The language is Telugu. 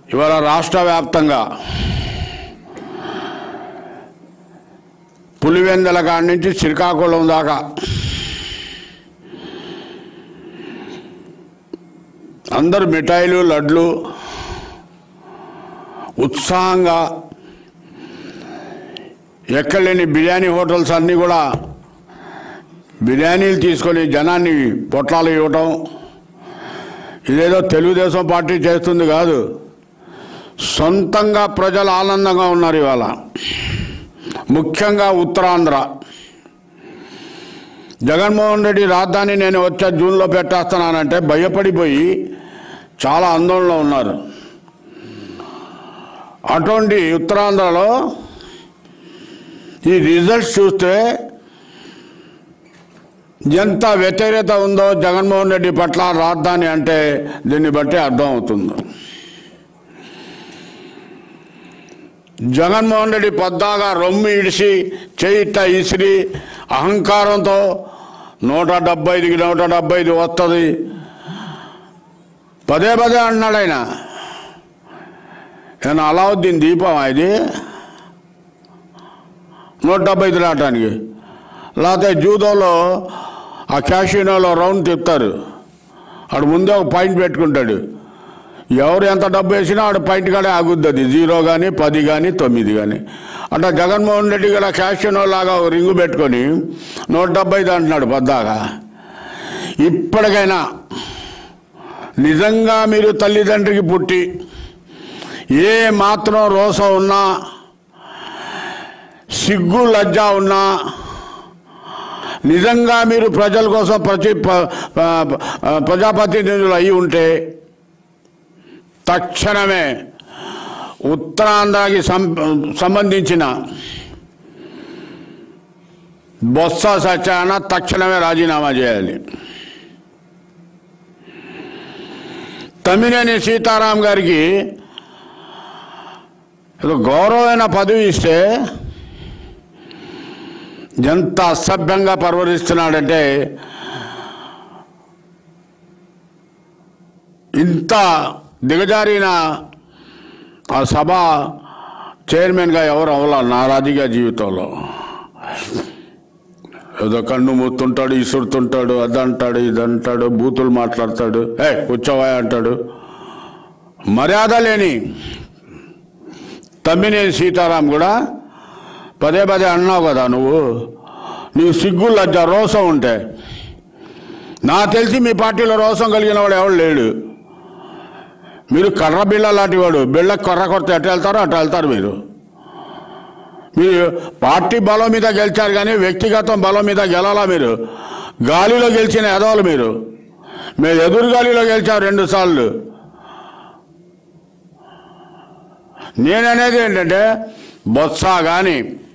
ఇవాళ రాష్ట్ర వ్యాప్తంగా పులివెందల కాడి నుంచి శ్రీకాకుళం దాకా అందరు మిఠాయిలు లడ్లు ఉత్సాహంగా ఎక్కడలేని బిర్యానీ హోటల్స్ అన్నీ కూడా బిర్యానీలు తీసుకొని జనాన్ని పొట్లాలు ఇవ్వటం ఇదేదో తెలుగుదేశం పార్టీ చేస్తుంది కాదు సొంతంగా ప్రజలు ఆనందంగా ఉన్నారు ఇవాళ ముఖ్యంగా ఉత్తరాంధ్ర జగన్మోహన్ రెడ్డి రాజధాని నేను వచ్చే జూన్లో పెట్టేస్తున్నానంటే భయపడిపోయి చాలా ఆందోళనలో ఉన్నారు అటువంటి ఉత్తరాంధ్రలో ఈ రిజల్ట్స్ చూస్తే ఎంత వ్యతిరేకత ఉందో జగన్మోహన్ రెడ్డి పట్ల రాజధాని అంటే దీన్ని బట్టి అర్థం అవుతుంది జగన్మోహన్ రెడ్డి పొద్దాగా రొమ్ము ఇడిసి చేయిట ఇసిరి అహంకారంతో నూట డెబ్బై ఐదుకి నూట డెబ్బై ఐదు వస్తుంది పదే పదే అంటున్నాడు ఆయన నేను అలావుద్దీన్ దీపం ఇది నూట డెబ్బై ఐదు రావటానికి లేకపోతే జూదోలో ఆ క్యాషినోలో రౌండ్ తిప్పుతారు ఆడు ముందే ఒక పాయింట్ పెట్టుకుంటాడు ఎవరు ఎంత డబ్బు వేసినా ఆడు పాయింట్ కాడే ఆగుద్ది అది జీరో కానీ పది కానీ తొమ్మిది కానీ అట్లా జగన్మోహన్ రెడ్డి కూడా క్యాషినో లాగా ఒక రింగు పెట్టుకొని నూట డెబ్బై ఐదు అంటున్నాడు పద్దాగా ఇప్పటికైనా నిజంగా మీరు తల్లిదండ్రికి పుట్టి ఏ మాత్రం రోసం ఉన్నా సిగ్గు లజ్జ ఉన్నా నిజంగా మీరు ప్రజల కోసం ప్రతి ప- ప- ప్రజాప్రతినిధులు అయి ఉంటే తక్షణమే ఉత్తరాంధ్రకి సం సంబంధించిన బొత్స సత్యాన తక్షణమే రాజీనామా చేయాలి తమ్మినేని సీతారాం గారికి ఏదో గౌరవమైన పదవి ఇస్తే ఎంత అసభ్యంగా పర్వరిస్తున్నాడంటే ఇంత దిగజారిన ఆ సభ చైర్మన్గా ఎవరు అవ్వాల నా రాజకీయ జీవితంలో ఏదో కన్ను మూతుంటాడు ఇసురుతుంటాడు అదంటాడు ఇదంటాడు బూతులు మాట్లాడతాడు ఏ కూర్చోవా అంటాడు మర్యాద లేని తమ్మినేని సీతారాం కూడా పదే పదే అన్నావు కదా నువ్వు నీకు సిగ్గు లజ్జ రోసం ఉంటే నా తెలిసి మీ పార్టీలో రోసం కలిగిన వాడు ఎవడు లేడు మీరు కర్ర బిళ్ళ లాంటి వాడు బిళ్ళ కర్ర కొడితే ఎటు వెళ్తారో అటు వెళ్తారు మీరు మీరు పార్టీ బలం మీద గెలిచారు కానీ వ్యక్తిగత బలం మీద గెలాలా మీరు గాలిలో గెలిచిన ఎదవలు మీరు మీరు ఎదురు గాలిలో గెలిచారు రెండు సార్లు నేననేది ఏంటంటే బొత్స కానీ